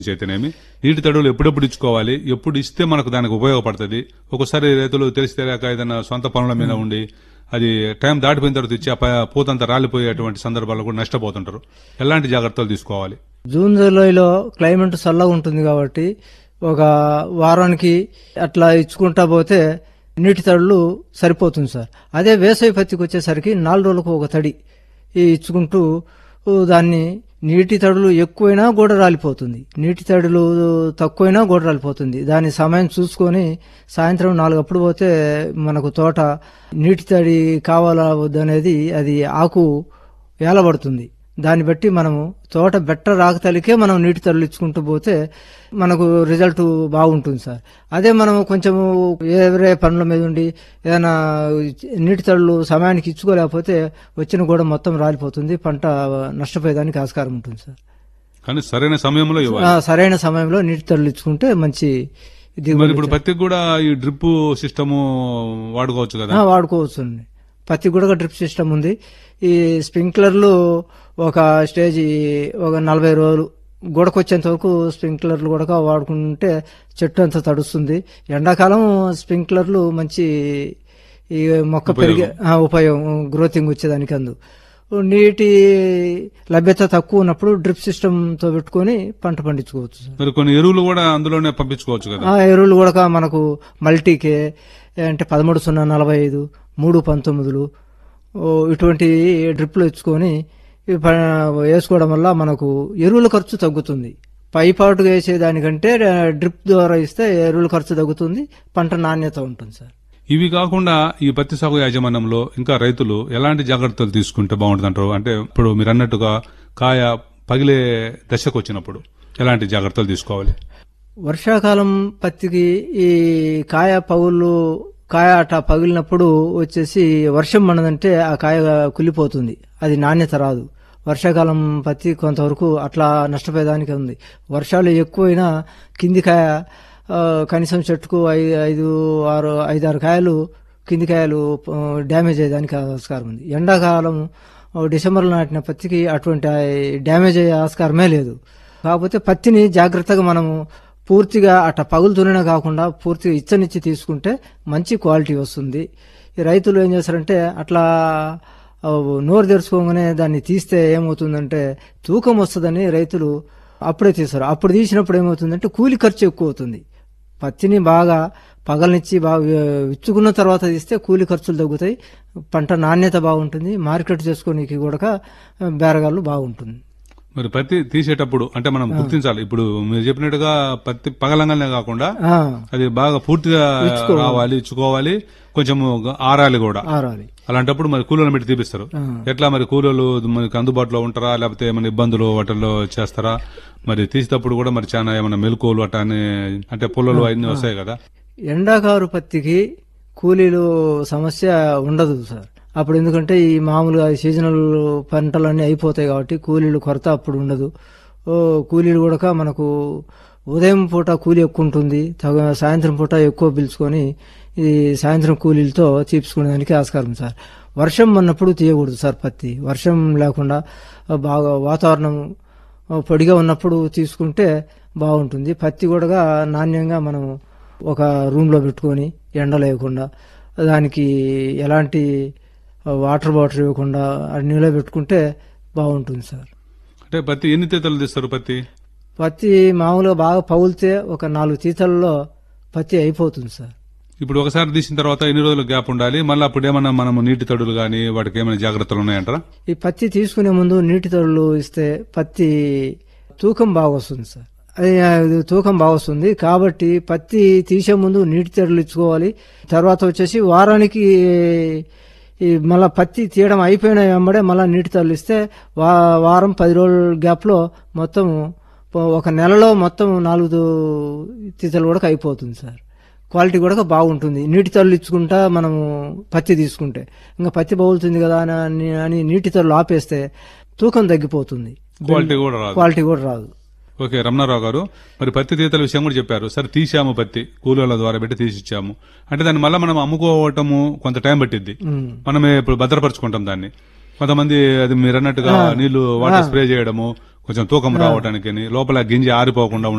చేతనేమి నీటి తడులు ఎప్పుడెప్పుడు ఇచ్చుకోవాలి ఎప్పుడు ఇస్తే మనకు దానికి ఉపయోగపడుతుంది ఒక్కోసారి రైతులు తెలిసి తెలియక ఏదైనా సొంత పనుల మీద ఉండి అది టైం దాటిపోయిన తర్వాత ఇచ్చి ఆ ప- పూతంతా రాలిపోయేటువంటి సందర్భాల్లో కూడా నష్టపోతుంటారు ఎలాంటి జాగ్రత్తలు తీసుకోవాలి జూన్ జూలైలో క్లైమేట్ చల్లగా ఉంటుంది కాబట్టి ఒక వారానికి అట్లా ఇచ్చుకుంటా పోతే నీటి తడులు సరిపోతుంది సార్ అదే వేసవి పత్తికి వచ్చేసరికి నాలుగు రోజులకు ఒక తడి ఈ ఇచ్చుకుంటూ ఊ, దాన్ని నీటి తడులు ఎక్కువైనా కూడా రాలిపోతుంది నీటి తడులు తక్కువైనా కూడా రాలిపోతుంది దాని సమయం చూసుకొని సాయంత్రం నాలుగప్పుడు పోతే మనకు తోట నీటి తడి కావాలా వద్దనేది అది ఆకు ఏలబడుతుంది దాన్ని బట్టి మనము తోట బెట్ట రాకతలికే మనం నీటి తడులు ఇచ్చుకుంటూ పోతే మనకు రిజల్ట్ బాగుంటుంది సార్ అదే మనం కొంచెము వేరే పనుల మీద ఉండి ఏదైనా నీటి తడులు సమయానికి ఇచ్చుకోలేకపోతే వచ్చిన కూడా మొత్తం రాలిపోతుంది పంట నష్టపోయేదానికి ఆస్కారం ఉంటుంది సార్ కానీ సరైన సమయంలో ఇవ్వాలి ఆ, సరైన సమయంలో నీటి తడులు ఇచ్చుకుంటే మంచి మరి దిగుబడి ఇప్పుడు పత్తికి కూడా ఈ డ్రిప్ సిస్టము వాడుకోవచ్చు కదా ఆ, వాడుకోవచ్చు అండి పత్తి కూడా డ్రిప్ సిస్టమ్ ఉంది ఈ స్ప్రింక్లర్లు ఒక స్టేజ్ ఒక నలభై రోజులు గొడకొచ్చేంత వరకు స్ప్రింక్లర్లు కూడా వాడుకుంటే చెట్టు అంతా తడుస్తుంది ఎండాకాలం స్ప్రింక్లర్లు మంచి ఈ మొక్క పెరిగే ఆ, ఉపయోగం గ్రోతింగ్ వచ్చేదానికి అందు నీటి లభ్యత తక్కువ ఉన్నప్పుడు డ్రిప్ సిస్టమ్ తో పెట్టుకొని పంట పండించుకోవచ్చు సార్ మరి కొన్ని ఎరువులు కూడా అందులోనే పంపించుకోవచ్చు కదా ఆ ఎరువులు కూడా మనకు మల్టీకే అంటే పదమూడు సున్నా నలభై ఐదు మూడు పంతొమ్మిదిలు ఓ, ఇటువంటి డ్రిప్లు ఇచ్చుకొని ఇవి ప- వేసుకోవడం వల్ల మనకు ఎరువుల ఖర్చు తగ్గుతుంది పైపాటుగా వేసేదానికంటే ఆ, డ్రిప్ ద్వారా ఇస్తే ఎరువుల ఖర్చు తగ్గుతుంది పంట నాణ్యత ఉంటుంది సార్ ఇవి కాకుండా ఈ పత్తి సాగు యాజమాన్యంలో ఇంకా రైతులు ఎలాంటి జాగ్రత్తలు తీసుకుంటే బాగుంటుంది అంటారు అంటే ఇప్పుడు మీరు అన్నట్టుగా కాయ పగిలే దశకు వచ్చినప్పుడు ఎలాంటి జాగ్రత్తలు తీసుకోవాలి వర్షాకాలం పత్తికి ఈ కాయ పగుళ్ళు కాయ అట్లా పగిలినప్పుడు వచ్చేసి వర్షం పడదంటే ఆ కాయ కులిపోతుంది అది నాణ్యత రాదు వర్షాకాలం పత్తి కొంతవరకు అట్లా నష్టపోయేదానికి ఉంది వర్షాలు ఎక్కువైనా కింది కాయ ఆ, కనీసం చెట్టుకు ఐ- ఐదు ఆరు ఐదు ఆరు కాయలు కింది కాయలు ఆ, డ్యామేజ్ అయ్యేదానికి ఆస్కారం ఉంది ఎండాకాలం ఆ, డిసెంబర్లో నాటిన పత్తికి అటువంటి ఆ, డ్యామేజ్ అయ్యే ఆస్కారమే లేదు కాకపోతే పత్తిని జాగ్రత్తగా మనము పూర్తిగా అట్ట పగులుతూనే కాకుండా పూర్తిగా ఇచ్చనిచ్చి తీసుకుంటే మంచి క్వాలిటీ వస్తుంది ఈ రైతులు ఏం చేస్తారంటే అట్లా ఆ, నోరు తెరుచుకోగానే దాన్ని తీస్తే ఏమవుతుందంటే తూకం వస్తుందని రైతులు అప్పుడే తీస్తారు అప్పుడు తీసినప్పుడు ఏమవుతుందంటే కూలి ఖర్చు ఎక్కువ అవుతుంది పత్తిని బాగా పగలనిచ్చి బాగా వి- విచ్చుకున్న తర్వాత తీస్తే కూలి ఖర్చులు తగ్గుతాయి పంట నాణ్యత బాగుంటుంది మార్కెట్ చేసుకోనికి కూడా బేరగాళ్ళు బాగుంటుంది మరి పత్తి తీసేటప్పుడు అంటే మనం గుర్తించాలి ఇప్పుడు మీరు చెప్పినట్టుగా పత్తి పగలంగానే కాకుండా ఆ, అది బాగా పూర్తిగా రావాలి ఇచ్చుకోవాలి కొంచెం ఆరాలి కూడా ఆరాలి అలాంటప్పుడు మరి కూలీలను పెట్టి తీపిస్తారు ఆ. ఎట్లా మరి కూలీలు మనకి అందుబాటులో ఉంటారా లేకపోతే ఏమైనా ఇబ్బందులు వాటిల్లో చేస్తారా మరి తీసేటప్పుడు కూడా మరి చాలా ఏమైనా మెలకువలు అట్లా అని అంటే పుల్లలు అన్ని వస్తాయి కదా ఎండాకారు పత్తికి కూలీలు సమస్య ఉండదు సార్ అప్పుడు ఎందుకంటే ఈ మామూలుగా సీజనల్ పంటలన్నీ అయిపోతాయి కాబట్టి కూలీలు కొరత అప్పుడు ఉండదు ఓ కూలీలు కూడా మనకు ఉదయం పూట కూలి ఎక్కువ ఉంటుంది తగ సాయంత్రం పూట ఎక్కువ పిలుచుకొని ఈ సాయంత్రం కూలీలతో తీర్చుకునేదానికి ఆస్కారం సార్ వర్షం అన్నప్పుడు తీయకూడదు సార్ పత్తి వర్షం లేకుండా బాగా వాతావరణం పొడిగా ఉన్నప్పుడు తీసుకుంటే బాగుంటుంది పత్తి కూడా నాణ్యంగా మనం ఒక రూమ్లో పెట్టుకొని ఎండ లేకుండా దానికి ఎలాంటి వాటర్ బాటిల్ ఇవ్వకుండా అన్నిలో పెట్టుకుంటే బాగుంటుంది సార్ అంటే పత్తి ఎన్ని తీతలు తీస్తారు పత్తి పత్తి మామూలుగా బాగా పగులితే ఒక నాలుగు తీతల్లో పత్తి అయిపోతుంది సార్ ఇప్పుడు ఒకసారి తీసిన తర్వాత ఎన్ని రోజులు గ్యాప్ ఉండాలి మళ్ళీ అప్పుడు ఏమన్నా మనం నీటి తడులు గానీ వాటికి ఏమైనా జాగ్రత్తలు ఉన్నాయంటారా ఈ పత్తి తీసుకునే ముందు నీటి తడులు ఇస్తే పత్తి తూకం బాగా వస్తుంది సార్ అది ఆ, ఇది తూకం బాగా వస్తుంది కాబట్టి పత్తి తీసే ముందు నీటి తడులు ఇచ్చుకోవాలి తర్వాత వచ్చేసి వారానికి ఈ మళ్ళా పత్తి తీయడం అయిపోయిన వెంబడే మళ్ళీ నీటి తడులు ఇస్తే వా వారం పది రోజుల గ్యాప్లో మొత్తం ఒక నెలలో మొత్తం నాలుగు తీతలు కూడా అయిపోతుంది సార్ క్వాలిటీ కూడా బాగుంటుంది నీటి తల్లు ఇచ్చుకుంటా మనము పత్తి తీసుకుంటే ఇంకా పత్తి బౌలుతుంది కదా అని అని నీటి తల్లు ఆపేస్తే తూకం తగ్గిపోతుంది క్వాలిటీ కూడా రాదు క్వాలిటీ కూడా రాదు ఓకే రమణారావు గారు మరి పత్తి తీతల విషయం కూడా చెప్పారు సరే తీసాము పత్తి కూలీల ద్వారా పెట్టి తీసిచ్చాము అంటే దాన్ని మళ్ళీ మనం అమ్ముకోవటము కొంత టైం పట్టిద్ది ఉమ్. మనమే ఇప్పుడు భద్రపరుచుకుంటాం దాన్ని కొంతమంది అది మీరు అన్నట్టుగా నీళ్లు వాటర్ స్ప్రే చేయడము కొంచెం తూకం రావడానికి లోపల గింజ ఆరిపోకుండా